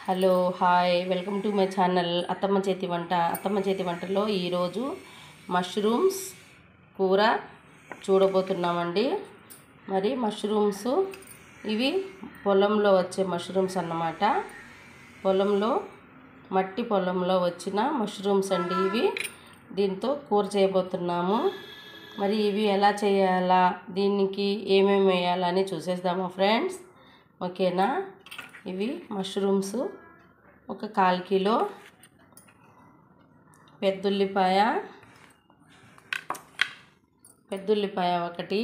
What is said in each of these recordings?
hello hi welcome to my channel అత్తమ్మ చేతి వంట అత్తమ్మ చేతి వంటలో ఈరోజు మష్రూమ్స్ కూర చూడబోతున్నామండి మరి మష్రూమ్స్ ఇవి పొలంలో వచ్చే మష్రూమ్స్ అన్నమాట పొలంలో మట్టి పొలంలో వచ్చిన మష్రూమ్స్ అండి ఇవి దీంతో కూర చేయబోతున్నాము మరి ఇవి ఎలా చేయాలా దీనికి ఏమేమి వేయాలని చూసేద్దామా ఫ్రెండ్స్ ఓకేనా ఇవి మష్రూమ్స్ ఒక కాల్ కిలో పెద్దుల్లిపాయ పెద్దుల్లిపాయ ఒకటి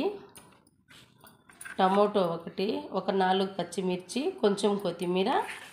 టమోటో ఒకటి ఒక నాలుగు పచ్చిమిర్చి కొంచెం కొత్తిమీర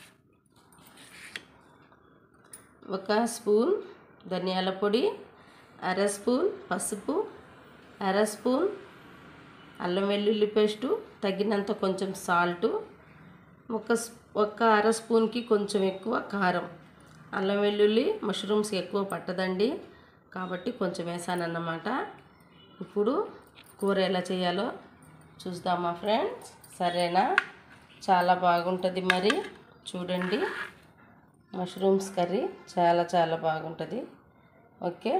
ఒక స్పూన్ ధనియాల పొడి అర స్పూన్ పసుపు అర స్పూన్ అల్లం వెల్లుల్లి పేస్టు తగినంత కొంచెం సాల్టు ఒక స్- ఒక అర స్పూన్కి కొంచెం ఎక్కువ కారం అల్లం వెల్లుల్లి మష్రూమ్స్ ఎక్కువ పట్టదండి కాబట్టి కొంచెం వేసానన్నమాట ఇప్పుడు కూర ఎలా చేయాలో చూద్దామా ఫ్రెండ్స్ సరేనా చాలా బాగుంటుంది మరి చూడండి మష్రూమ్స్ కర్రీ చాలా చాలా బాగుంటుంది ఓకే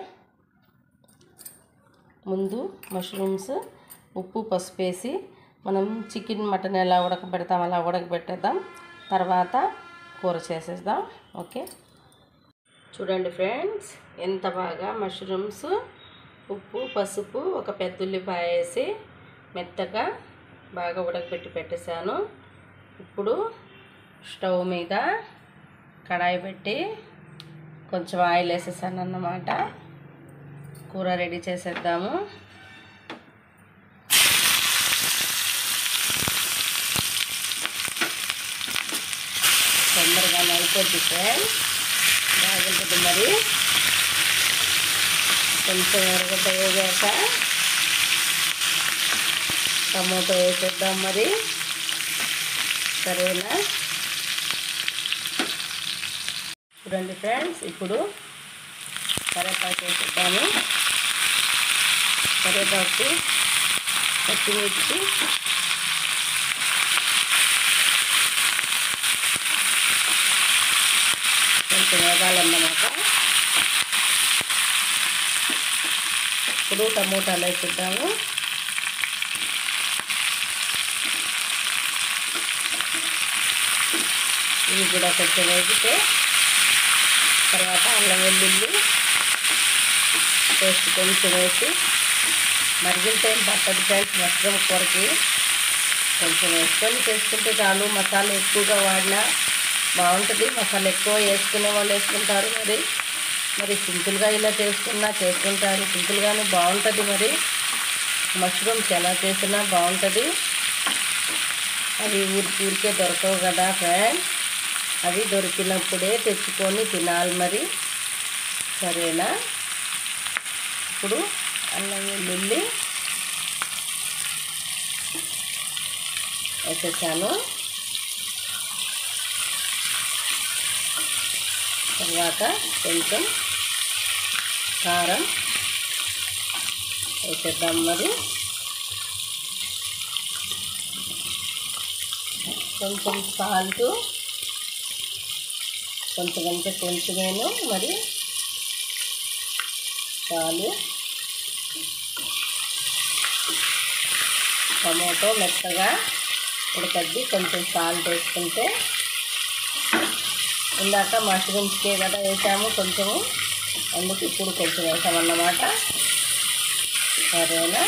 ముందు మష్రూమ్స్ ఉప్పు పసుపు వేసి మనం చికెన్ మటన్ ఎలా ఉడకబెడతాం అలా ఉడకబెట్టేద్దాం తర్వాత కూర చేసేద్దాం ఓకే చూడండి ఫ్రెండ్స్ ఎంత బాగా మష్రూమ్స్ ఉప్పు పసుపు ఒక పెద్ద ఉల్లిపాయ వేసి మెత్తగా బాగా ఉడకబెట్టి పెట్టేశాను ఇప్పుడు స్టవ్ మీద కడాయి పెట్టి కొంచెం ఆయిల్ వేసేసాను అన్నమాట కూర రెడీ చేసేద్దాము తొందరగా అయిపోద్ది ఫ్రెండ్స్ బాగుంటుంది మరి కొంచెం ఎరగడ్డ వేగాక టమోటో వేసేద్దాం మరి సరేనా చూడండి ఫ్రెండ్స్ ఇప్పుడు కరేపాకు వేసేద్దాము కరేపాకు పచ్చిమిర్చి కొంచెం వేగాలన్నమాట ఇప్పుడు టమోటాలు వేసేద్దాము ఇవి కూడా కొంచెం వేగితే తర్వాత అల్లం వెల్లుల్లి పేస్ట్ కొంచెం వేసి మరిగిన టైం పట్టదు ఫ్రెండ్స్ మష్రూమ్ కూరకి కొంచెం వేసుకొని చేసుకుంటే చాలు మసాలా ఎక్కువగా వాడినా బాగుంటుంది మసాలా ఎక్కువ వేసుకునే వాళ్ళు వేసుకుంటారు మరి మరి సింపుల్గా ఇలా చేసుకున్నా చేసుకుంటారు సింపుల్గానే బాగుంటుంది మరి మష్రూమ్స్ ఎలా చేసినా బాగుంటుంది అవి ఊరికి ఊరికే దొరకవు కదా ఫ్రెండ్స్ అవి దొరికినప్పుడే తెచ్చుకొని తినాలి మరి సరేనా ఇప్పుడు అల్లం వెల్లుల్లి వేసేసాను తర్వాత కొంచెం కారం వేసేద్దాం మరి కొంచెం సాల్ట్ కొంచెం అంటే కొంచెమేను మరి చాలు టమాటో మెత్తగా ఉడకద్ది కొంచెం సాల్ట్ వేసుకుంటే ఇందాక మష్రూమ్స్కే కదా వేసాము కొంచెము అందుకు ఇప్పుడు కొంచెం వేసామన్నమాట సరేనా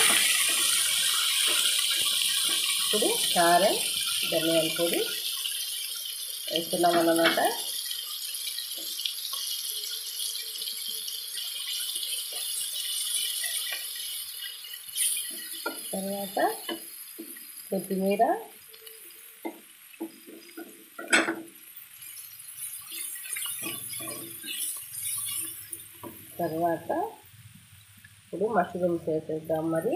ఇప్పుడు కారం ధనియాల పొడి వేస్తున్నాం అన్నమాట తర్వాత కొత్తిమీర తర్వాత ఇప్పుడు మష్రూమ్స్ వేసేద్దాం మరి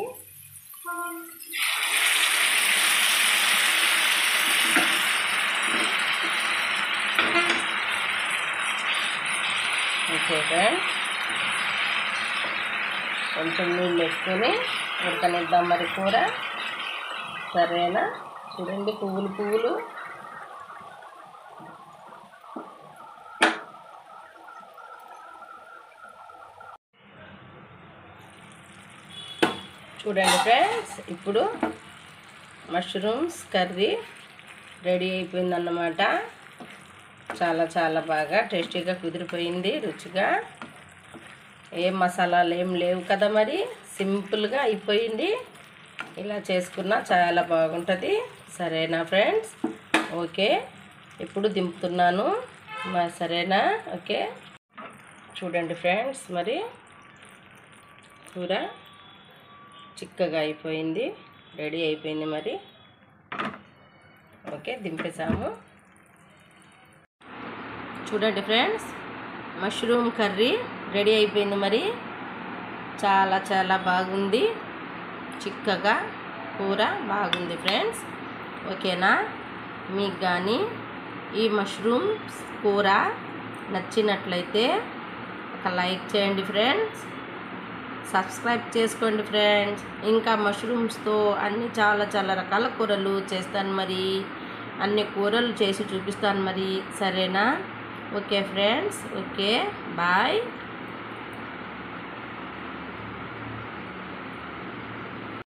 ఓకే ఫ్రెండ్స్ కొంచెం నీళ్ళు వేసుకొని ఉడకనిద్దాం మరి కూర సరేనా చూడండి పువ్వులు పువ్వులు చూడండి ఫ్రెండ్స్ ఇప్పుడు మష్రూమ్స్ కర్రీ రెడీ అయిపోయిందన్నమాట చాలా చాలా బాగా టేస్టీగా కుదిరిపోయింది రుచిగా ఏం మసాలాలు ఏం లేవు కదా మరి సింపుల్గా అయిపోయింది ఇలా చేసుకున్నా చాలా బాగుంటుంది సరేనా ఫ్రెండ్స్ ఓకే ఇప్పుడు దింపుతున్నాను మరి సరేనా ఓకే చూడండి ఫ్రెండ్స్ మరి కూర చిక్కగా అయిపోయింది రెడీ అయిపోయింది మరి ఓకే దింపేసాము చూడండి ఫ్రెండ్స్ మష్రూమ్ కర్రీ రెడీ అయిపోయింది మరి చాలా చాలా బాగుంది చిక్కగా కూర బాగుంది ఫ్రెండ్స్ ఓకేనా మీకు కానీ ఈ మష్రూమ్స్ కూర నచ్చినట్లయితే ఒక లైక్ చేయండి ఫ్రెండ్స్ సబ్స్క్రైబ్ చేసుకోండి ఫ్రెండ్స్ ఇంకా మష్రూమ్స్తో అన్ని చాలా చాలా రకాల కూరలు చేస్తాను మరి అన్ని కూరలు చేసి చూపిస్తాను మరి సరేనా ఓకే ఫ్రెండ్స్ ఓకే బాయ్